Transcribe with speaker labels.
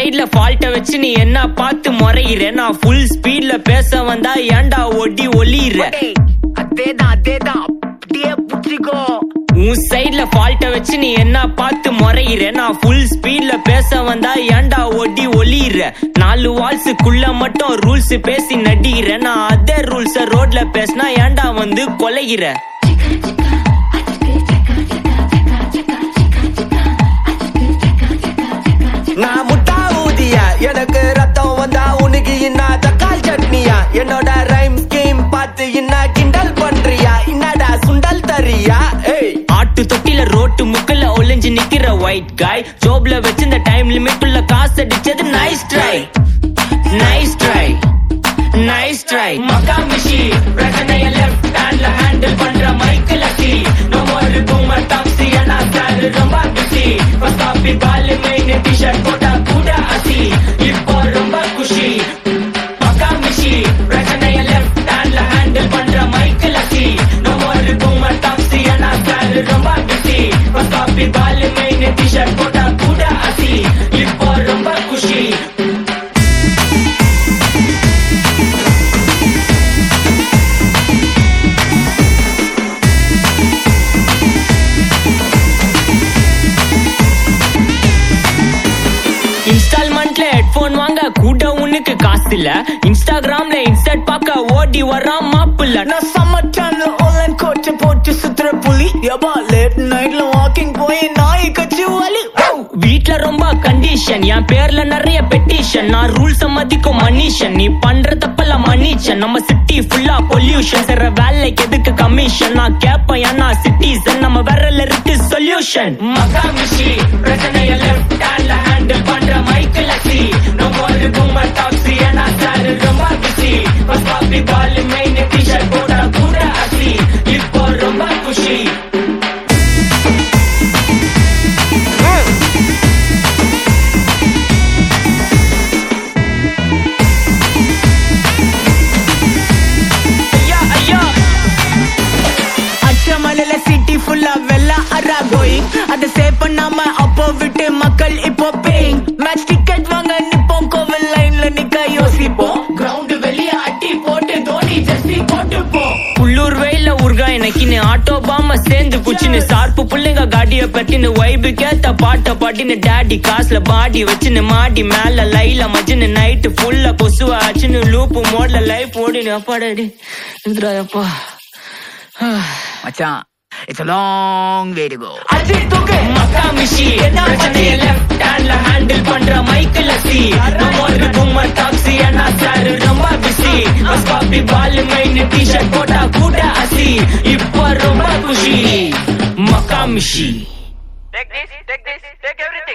Speaker 1: சைடுல ஃபால்ட்ட வச்சு நீ என்ன பார்த்து முறையிற நான் ஃபுல் ஸ்பீட்ல பேச வந்தா ஏன்டா ஒடி ஒளியிற
Speaker 2: டேய், அதேதான் அதேதான் அப்படியே புடிச்சிக்கோ
Speaker 1: உன் சைடுல ஃபால்ட்ட வச்சு நீ என்ன பார்த்து முறையிற நான் ஃபுல் ஸ்பீட்ல பேச வந்தா ஏன்டா ஒடி ஒளியிற நாலு வால்ஸுக்குள்ள மட்டும் ரூல்ஸ் பேசி நடிகிற நான் அதே ரூல்ஸ ரோட்ல பேசினா ஏன்டா வந்து கொலைகிற
Speaker 3: நான் முட்டா ஊதியா எனக்கு ரத்தம் வந்தா உனக்கு இன்னா தக்காள் சட்னியா என்னோட ரைம் ஸ்கீம் பார்த்து இன்னா கிண்டல் பண்றியா என்னடா சுண்டல் தரியா ஏய்
Speaker 1: ஆட்டு தொட்டில ரோட்டு முக்கல்ல ஒளிஞ்சு நிக்கிற ஒயிட் காய் ஜோப்ல வச்சிருந்த டைம் லிமிட் உள்ள காசு அடிச்சது nice try nice try nice try மக்கா மிஷி பிரச்சனைய லெஃப்ட் ஹேண்ட்ல ஹேண்டில் பண்ற mic lucky no more boomer taxi அண்ணா சார் ரொம்ப பிஸி ஃபர்ஸ்ட் காப்பி பால் மெயின் டி-ஷர்ட் போட்டா கூட அசி இப்போ ரொம்ப குஷி மக்கா மிஷி பிரச்சனைய லெஃப்ட் ஹேண்ட்ல ஹேண்டில் பண்ற mic lucky no more boomer taxi அண்ணா சார் ரொம்ப பிஸி ஃபர்ஸ்ட் காப்பி பால் மெயின் டி-ஷர்ட் போட்டா கூட அசி இப்போ ரொம்ப குஷி இன்ஸ்டால்மெண்ட்ல ஹெட்போன் வாங்க கூட உனக்கு காசு இல்ல இன்ஸ்டாகிராம்ல இன்ஸ்டர்ட் பார்க்க ஓடி வரான் மாப்பிள்ள
Speaker 2: நான் சம்மர் டைம்ல ஆன்லைன் கோச்ச போட்டு சுத்துற புலி எபா லேட் நைட்ல வாக்கிங் போய் நாய் கச்சி வலி
Speaker 1: வீட்ல ரொம்ப கண்டிஷன் என் பேர்ல நிறைய பெட்டிஷன் நான் ரூல்ஸ் மதிக்கும் மனுஷன் நீ பண்ற தப்பெல்லாம் மன்னிச்சன் நம்ம சிட்டி ஃபுல்லா பொல்யூஷன் செய்ற வேலைக்கு எதுக்கு கமிஷன் நான் கேப்பேன் ஏன்னா சிட்டிசன் நம்ம விரல்ல இருக்கு சொல்யூஷன் மகாமிஷி பிரச்சனைய லெஃப்ட் ஹேண்ட்ல ஹேண்டில் பண்ற மைக் லசி நம்ம ஒரு பூமர் டாக்ஸி ஏன்னா சார் ரொம்ப பிஸி ஃபர்ஸ்ட் காப்பி பால் மெயின் டி-ஷர்ட் போட கூட அசி இப்போ ரொம்ப குஷி ஐயா ஐயா
Speaker 2: அச்சமலையில சிட்டி ஃபுல்லா வெள்ள அரா கோயிங் அத சேவ் பண்ணாம அப்போ விட்டு மக்கள் இப்போ பேயிங் மேட்ச் டிக்கெட் வாங்க நிப்போம் கோவில் லைன்ல நிக்க யோசிப்போம் கிரவுண்ட் வெளிய அட்டி போட்டு தோனி ஜெர்சி போட்டு போ
Speaker 1: உள்ளூர் வெயில உருகா எனக்குன்னு ஆட்டோ பாம சேர்ந்து புச்சுன்னு சார்பு புள்ளைங்க காடிய பட்டின்னு வைபு கேத்த பாட்ட பாட்டின்னு டாடி காசுல பாடி வச்சுன்னு மாடி மேல லைல மஜ்ஜுன்னு நைட்டு ஃபுல்லா கொசுவ ஆச்சுன்னு லூப்பு மோட்ல லைஃப் ஓடினு அப்பாடாடி இந்திரா அப்பா
Speaker 2: மச்சான் it's a long way to go
Speaker 1: Ajith தூக்கு மக்கா மிஷி பிரச்சனைய லெஃப்ட் ஹேண்ட்ல ஹேண்டில் பண்ற மைக் லசி நம்ம ஒரு பூமர் டாக்ஸி அண்ணா சார் ரொம்ப பிஸி பஸ் காப்பி பால் மெயின் டி-ஷர்ட் போட்டா கூட அசி இப்போ ரொம்ப குஷி மக்கா மிஷி
Speaker 4: Take this, take this, take everything.